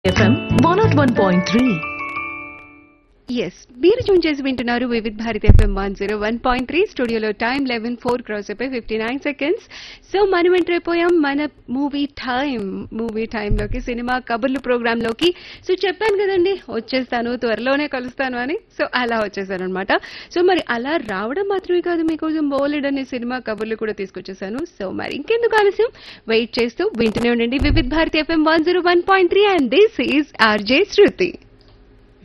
FM 101.3. Yes మీరు tune చేసి వింటున్నారు Vividh Bharati FM one zero one point three స్టూడియోలో టైం లెవెన్ ఫోర్ క్రాస్ అయిపోయి ఫిఫ్టీ నైన్ సెకండ్స్ సో మనం ఎంటర్ అయిపోయాం మన మూవీ టైం మూవీ టైంలోకి సినిమా కబుర్లు ప్రోగ్రాంలోకి సో చెప్పాను కదండి వచ్చేస్తాను త్వరలోనే కలుస్తాను అని సో అలా వచ్చేసాను అనమాట సో మరి అలా రావడం మాత్రమే కాదు మీకోసం బోలెడ్ అనే సినిమా కబుర్లు కూడా తీసుకొచ్చేసాను సో మరి ఇంకెందుకు ఆలస్యం వెయిట్ చేస్తూ వింటూనే ఉండండి Vividh Bharati FM one zero one point three and this is RJ Shruti